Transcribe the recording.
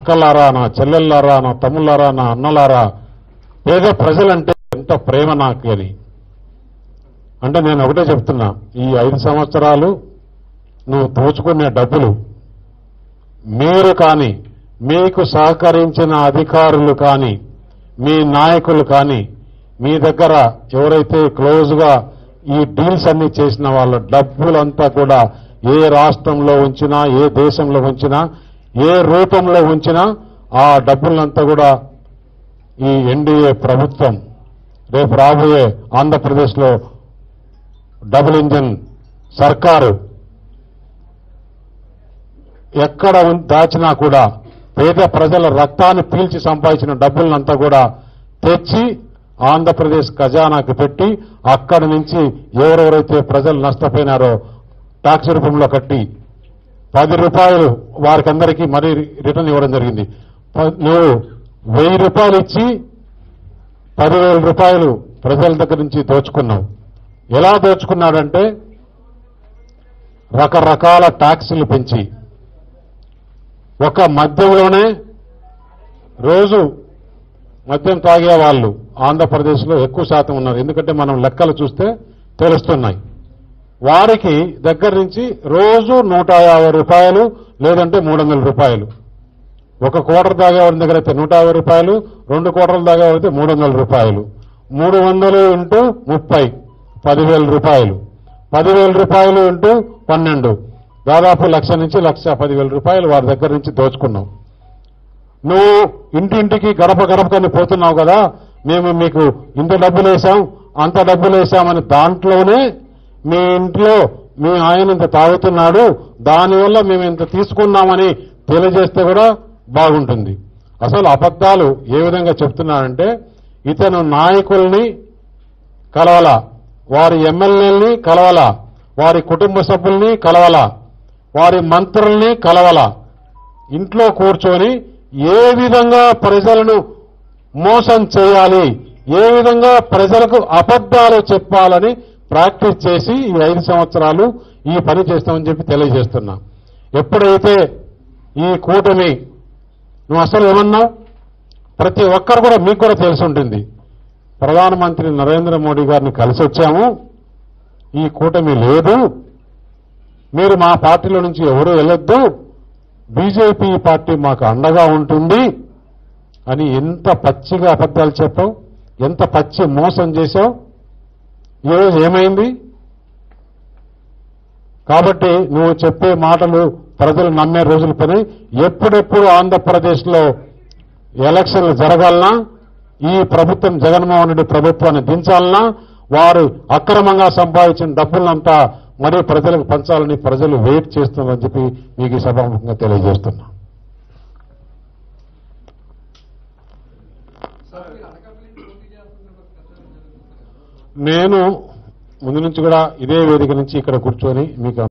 అక్కలారా నా చెల్లెల్లారా నా తమ్ముళ్ళారా నా అన్నలారా పేద ప్రజలంటే ఎంత ప్రేమ నాకు అని అంటే నేను ఒకటే చెప్తున్నా ఈ ఐదు సంవత్సరాలు నువ్వు దోచుకునే డబ్బులు మీరు కానీ మీకు సహకరించిన అధికారులు కానీ మీ నాయకులు కానీ మీ దగ్గర ఎవరైతే క్లోజ్గా ఈ డీల్స్ అన్ని చేసిన వాళ్ళ డబ్బులంతా కూడా ఏ రాష్ట్రంలో ఉంచినా ఏ దేశంలో ఉంచినా ఏ రూపంలో ఉంచినా ఆ డబ్బులంతా కూడా ఈ ఎన్డీఏ ప్రభుత్వం రేపు రాబోయే ఆంధ్రప్రదేశ్లో డబుల్ ఇంజిన్ సర్కారు ఎక్కడ ఉన్- దాచినా కూడా పేద ప్రజల రక్తాన్ని పీల్చి సంపాదించిన డబ్బులనంతా కూడా తెచ్చి ఆంధ్రప్రదేశ్ ఖజానాకు పెట్టి అక్కడి నుంచి ఎవరెవరైతే ప్రజలు నష్టపోయినారో ట్యాక్స్ రూపంలో కట్టి పది రూపాయలు వారికందరికీ మరీ రిటర్న్ ఇవ్వడం జరిగింది ప- నువ్వు వెయ్యి రూపాయలు ఇచ్చి పదివేల రూపాయలు ప్రజల దగ్గర నుంచి దోచుకున్నావు ఎలా దోచుకున్నాడంటే రకరకాల ట్యాక్సులు పెంచి ఒక మద్యంలోనే రోజు మద్యం తాగే వాళ్ళు ఆంధ్రప్రదేశ్లో ఎక్కువ శాతం ఉన్నారు ఎందుకంటే మనం లెక్కలు చూస్తే తెలుస్తున్నాయి వారికి దగ్గర నుంచి రోజు నూట యాభై రూపాయలు లేదంటే మూడు వందల రూపాయలు ఒక కోటర్ తాగేవాడి దగ్గర అయితే నూట యాభై రూపాయలు రెండు కోటర్లు తాగేవాడితే మూడు వందల రూపాయలు మూడు వందలు ఇంటూ ముప్పై పదివేల రూపాయలు పదివేల రూపాయలు ఇంటూ పన్నెండు దాదాపు లక్ష నుంచి లక్ష పదివేల రూపాయలు వారి దగ్గర నుంచి దోచుకున్నాం నువ్వు ఇంటింటికి గడప గడపకని పోతున్నావు కదా మేము మీకు ఇంత డబ్బులు వేసాం అంత డబ్బులు వేసామని దాంట్లోనే మీ ఇంట్లో మీ ఆయన ఇంత తాగుతున్నాడు దానివల్ల మేము ఇంత తీసుకున్నామని తెలియజేస్తే కూడా బాగుంటుంది అసలు అబద్ధాలు ఏ విధంగా చెప్తున్నాడంటే ఇతను నాయకుల్ని కలవాల వారి ఎమ్మెల్యేల్ని కలవాల వారి కుటుంబ సభ్యుల్ని కలవాల వారి మంత్రుల్ని కలవాల ఇంట్లో కూర్చొని ఏ విధంగా ప్రజలను మోసం చేయాలి ఏ విధంగా ప్రజలకు అబద్ధాలు చెప్పాలని ప్రాక్టీస్ చేసి ఈ ఐదు సంవత్సరాలు ఈ పని చేస్తామని చెప్పి తెలియజేస్తున్నా ఎప్పుడైతే ఈ కూటమి నువ్వు అసలు ఏమన్నావు ప్రతి ఒక్కరు కూడా మీకు కూడా తెలిసి ఉంటుంది ప్రధానమంత్రి నరేంద్ర మోడీ గారిని కలిసి వచ్చాము ఈ కూటమి లేదు మీరు మా పార్టీలో నుంచి ఎవరు వెళ్ళొద్దు బీజేపీ పార్టీ మాకు అండగా ఉంటుంది అని ఎంత పచ్చిగా అబద్ధాలు చెప్పావు ఎంత పచ్చి మోసం చేశావు ఈరోజు ఏమైంది కాబట్టి నువ్వు చెప్పే మాటలు ప్రజలు నమ్మే రోజుల పని ఎప్పుడెప్పుడు ఆంధ్రప్రదేశ్లో ఎలక్షన్లు జరగాలన్నా ఈ ప్రభుత్వం జగన్మోహన్ రెడ్డి ప్రభుత్వాన్ని దించాలన్నా వారు అక్రమంగా సంపాదించిన డబ్బులంతా మరీ ప్రజలకు పంచాలని ప్రజలు వెయిట్ చేస్తున్నారని చెప్పి మీకు ఈ సభాముఖంగా తెలియజేస్తున్నా నేను ముందు నుంచి కూడా ఇదే వేదిక నుంచి ఇక్కడ కూర్చొని మీకు